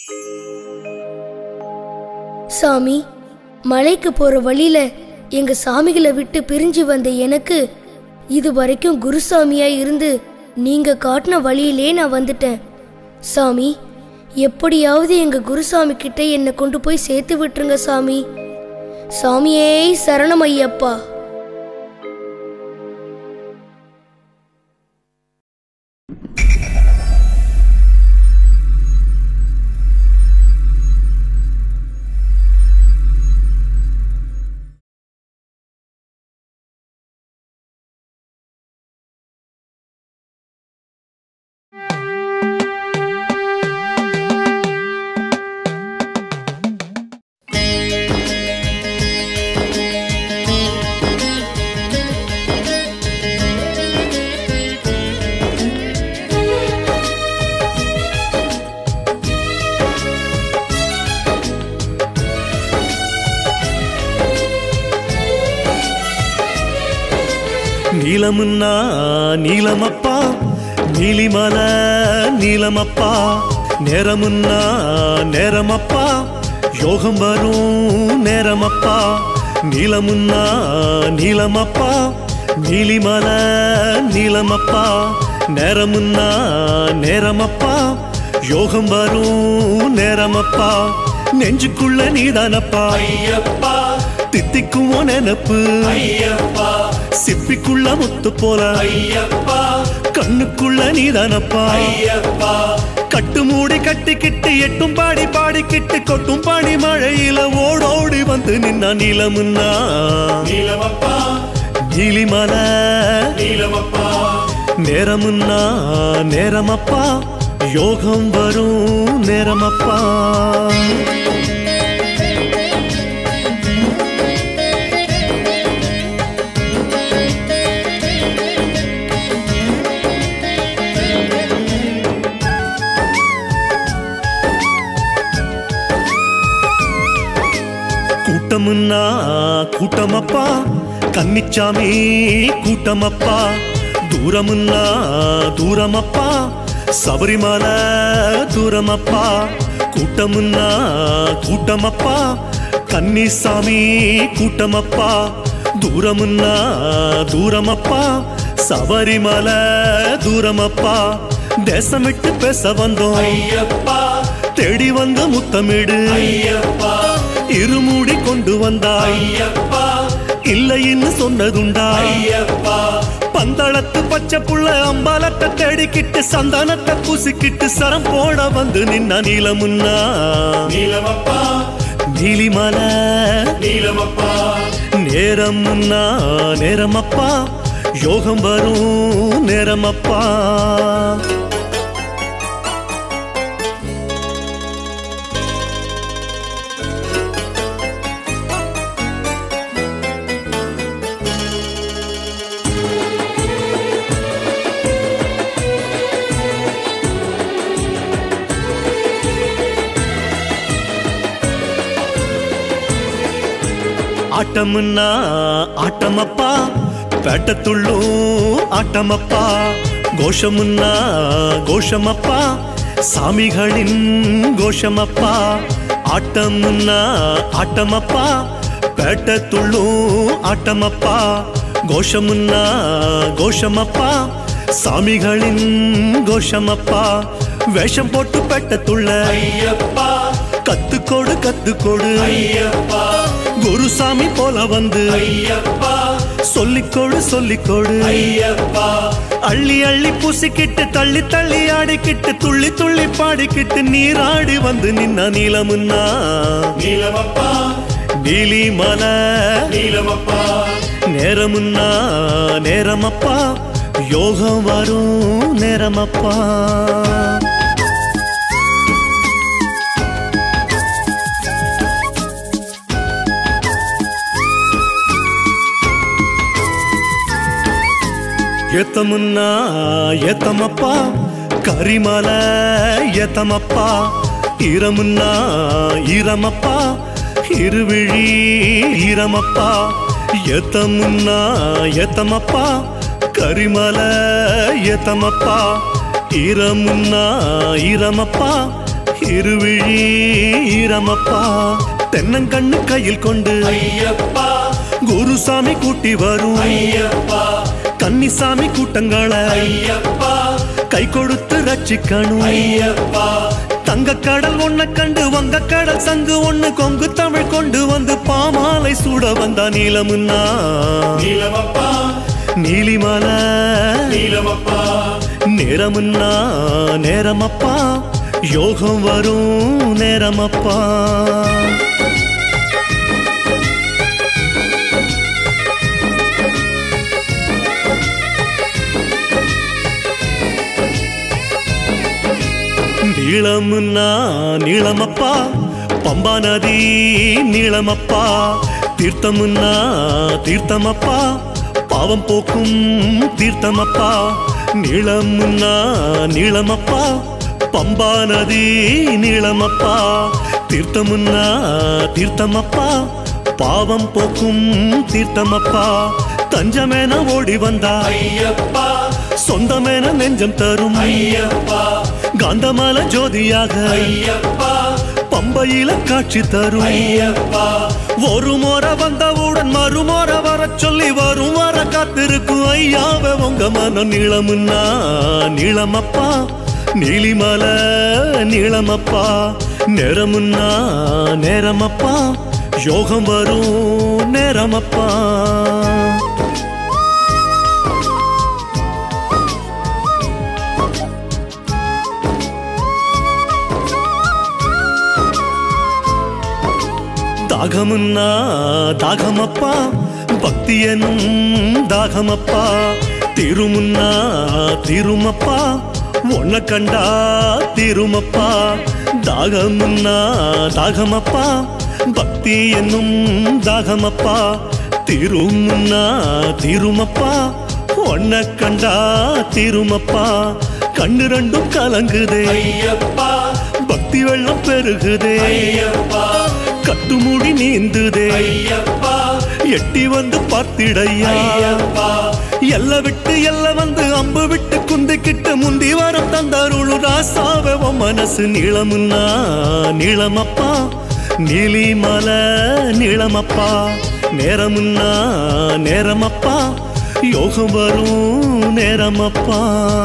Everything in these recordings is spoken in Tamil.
சாமி மலைக்கு போற வழியில எங்க சாமிகளை விட்டு பிரிஞ்சு வந்த எனக்கு இது வரைக்கும் குருசாமியா இருந்து நீங்க காட்டின வழியிலே நான் வந்துட்டேன் சாமி எப்படியாவது எங்க குருசாமி கிட்ட என்னை கொண்டு போய் சேர்த்து விட்டுருங்க சாமி சாமியே சரணம் ஐயப்பா நீலமுன்னா நீலமப்பா நீலிமல நீலமப்பா நேரமுன்னா நேரமப்பா யோகம் வரும் நேரமப்பா நீலமுன்னா நீலமப்பா நீலிமல நீலமப்பா நேரமுன்னா நேரமப்பா யோகம் வரும் நேரமப்பா நெஞ்சுக்குள்ள நீதானப்பா ஐயப்பா தித்திக்கும் உன் நினப்பு ஐயப்பா சிப்பிக்குள்ள முத்து போல ஐயப்பா கண்ணுக்குள்ள நீதானப்பா ஐயப்பா கட்டு மூடி கட்டிக்கிட்டு எட்டும் பாடி பாடிக்கிட்டு கொட்டும் பாடி மழையில ஓடோடி வந்து நின்னா நீலமுன்னா நீலமப்பா நீலிமல நீலமப்பா நேரமுன்னா நேரமப்பா யோகம் வரும் நேரமப்பா கூட்டமுன்னா கூட்டமப்பா கன்னிச்சாமி கூட்டமப்பா தூரமுன்னா தூரமப்பா சபரிமலை தூரமப்பா கூட்டமுன்னா கூட்டமப்பா கன்னிசாமி கூட்டமப்பா தூரமுன்னா தூரமப்பா சபரிமலை தூரமப்பா தேசம் விட்டு பேச வந்தோம் ஐயப்பா தேடி வந்த முத்தமிடு ஐயப்பா இருமூடி கொண்டு வந்தாய் ஐயப்பா இல்லைன்னு சொன்னதுண்டா ஐயப்பா பந்தளத்து பச்சை புள்ள அம்பாலத்தை தேடிக்கிட்டு சந்தானத்தை பூசிக்கிட்டு சரம் போட வந்து நின்னா நீலமுன்னா நீலமப்பா நீலிமலை நீலமப்பா நேரமுன்னா நேரமப்பா யோகம் வரும் நேரமப்பா ஆட்டமுன்னா ஆட்டமப்பா பேட்டத்துள்ளும் ஆட்டமப்பா கோஷமுன்னா கோஷமப்பா சாமிகளின் கோஷமப்பா ஆட்டமுன்னா ஆட்டமப்பா பேட்டத்துள்ளும் ஆட்டமப்பா கோஷமுன்னா கோஷமப்பா சாமிகளின் கோஷமப்பா வேஷம் போட்டு பெட்டத்துள்ள ஐயப்பா கத்துக்கோடு கத்துக்கோடு ஐயப்பா குருசாமி போல வந்து ஐயப்பா சொல்லிக்கோடு சொல்லிக்கோடு ஐயப்பா அள்ளி அள்ளி பூசிக்கிட்டு தள்ளி தள்ளி ஆடிக்கிட்டு துள்ளி துள்ளி பாடிக்கிட்டு நீராடி வந்து நின்னா நீலமுன்னா நீலமப்பா நீலி மலை நீலமப்பா நேரமுன்னா நேரமப்பா யோகம் வரும் நேரமப்பா ஏத்தமுன்னா ஏத்தமப்பா கரிமலை ஏத்தமப்பா ஈரமுன்னா ஈரமப்பா இருவிழி ஈரமப்பா ஏத்தமுன்னா ஏத்தமப்பா கரிமலை ஏத்தமப்பா ஈரமுன்னா ஈரமப்பா இருவிழி ஈரமப்பா தென்னங்கண்ணு கையில் கொண்டு ஐயப்பா குருசாமி கூட்டி வரும் ஐயப்பா கன்னிசாமி கூட்டங்களை ஐயப்பா கை கொடுத்து ரட்சிக்கணும் ஐயப்பா தங்க கடல் ஒன்ன கண்டு வங்க கடல் சங்கு ஒண்ணு கொங்கு தமிழ் கொண்டு வந்து பாமாலை சூட வந்தா நீலமுன்னா நீலமப்பா நீலிமலை நீலமப்பா நேரமுன்னா நேரமப்பா யோகம் வரும் நேரமப்பா நீளமுன்னா நீளமப்பா பம்பா நதி நீளமப்பா தீர்த்தமுன்னா தீர்த்தமப்பா பாவம் போக்கும் தீர்த்தமப்பா நீளமுன்னா நீளமப்பா பம்பா நதி நீளமப்பா தீர்த்தமுன்னா தீர்த்தமப்பா பாவம் போக்கும் தீர்த்தமப்பா தஞ்சமென ஓடி வந்தா ஐயப்பா சொந்தமென நெஞ்சம் தரும் ஐயப்பா காந்தமல ஜோதியாக ஐயப்பா பம்பையில காட்சி தரும் ஐயப்பா ஒரு முறை வந்தவுடன் மறுமுறை வரச் சொல்லி வரும் வர காத்திருக்கும் ஐயாவே உங்க மனம் நீளமுன்னா நீளமப்பா நீலிமல நீளமப்பா நேரமுன்னா நேரமப்பா யோகம் வரும் நேரமப்பா தாகமுன்னா தாகமப்பா பக்தி எனும் தாகமப்பா திருமுன்னா திருமப்பா உன்னை கண்டா திருமப்பா தாகமுன்னா தாகமப்பா பக்தி என்னும் தாகமப்பா திருமுன்னா திருமப்பா உன்னை கண்டா திருமப்பா கண்ணு ரெண்டும் கலங்குதே ஐயப்பா பக்தி வெள்ளம் பெருகுதே ஐயப்பா கட்டுமுடி நீந்துதே ஐயப்பா எட்டி வந்து பார்த்திடையா ஐயப்பா எல்ல விட்டு எல்ல வந்து அம்பு விட்டு குந்திக்கிட்டு முந்தி வரம் தந்தாருளு ராசாவே உன் மனசு நீளமுன்னா நீளமப்பா நீலிமல நீளமப்பா நேரமுன்னா நேரமப்பா யோகம் வரும் நேரமப்பா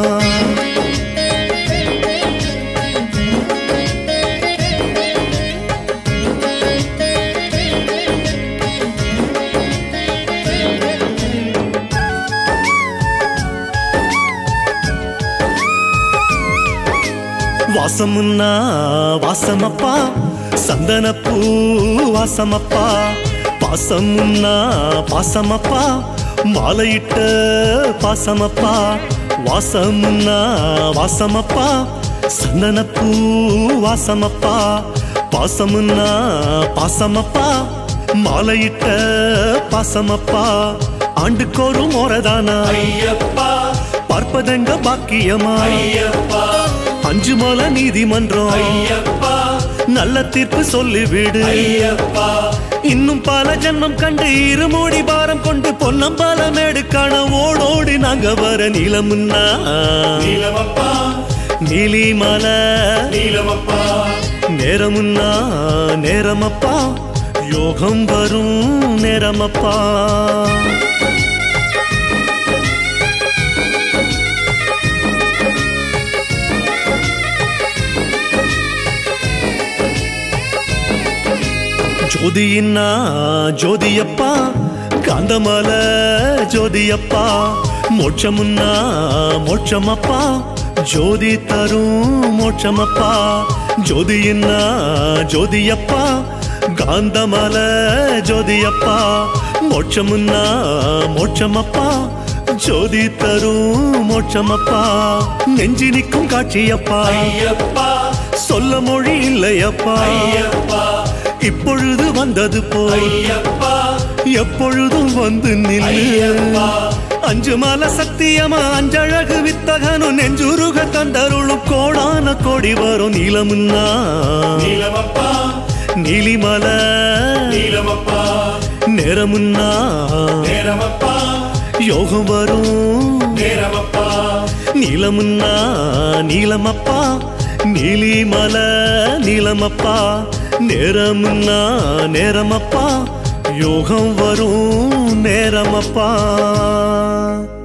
வாசமுன்னா வாசமப்பா சந்தனப்பூ வாசமப்பா பாசமுன்னா பாசமப்பா மாலையிட்ட பாசமப்பா வாசமுன்னா வாசமப்பா சந்தனப்பூ வாசமப்பா பாசமுன்னா பாசமப்பா மாலையிட்ட பாசமப்பா ஆண்டுக்கோரு முறைதானா ஐயப்பா பார்ப்பதெங்க பாக்கியமா ஐயப்பா அஞ்சு மலை நீதிமன்றம் ஐயப்பா நல்ல தீர்ப்பு சொல்லிவிடு ஐயப்பா இன்னும் பல ஜென்மம் கண்டு இருமூடி பாரம் கொண்டு பொன்னம்பல மேடு காண ஓடோடி நாங்க வர நீளமுன்னா நீலமப்பா நீலிமல நீலமப்பா நேரமுன்னா நேரமப்பா யோகம் வரும் நேரமப்பா ஜோதியின்னா ஜோதியப்பா காந்தமல ஜோதியப்பா மோட்சமுன்னா மோட்சமப்பா ஜோதி தரும் மோட்சமப்பா ஜோதியின்னா ஜோதியப்பா காந்தமல ஜோதியப்பா மோட்சமுன்னா மோட்சமப்பா ஜோதி தரும் மோட்சமப்பா நெஞ்சி நிற்கும் காட்சியப்பா ஐயப்பா சொல்ல மொழி இல்லையப்பா ஐயப்பா இப்பொழுது வந்தது போல் ஐயப்பா எப்பொழுதும் வந்து நில்லு ஐயப்பா அஞ்சு மல சத்தியமா அஞ்சழகு வித்தகனும் நெஞ்சுருக தந்தருளும் கோடான கோடி வரும் நீலமுன்னா நீலமப்பா நீலிமல நீலமப்பா நேரமுன்னா நேரமப்பா யோகம் வரும் நேரமப்பா நீலமுன்னா நீலமப்பா நீலிமலை நீலமப்பா நேரம்னா நேரமப்பா யோகம் வரும் நேரமப்பா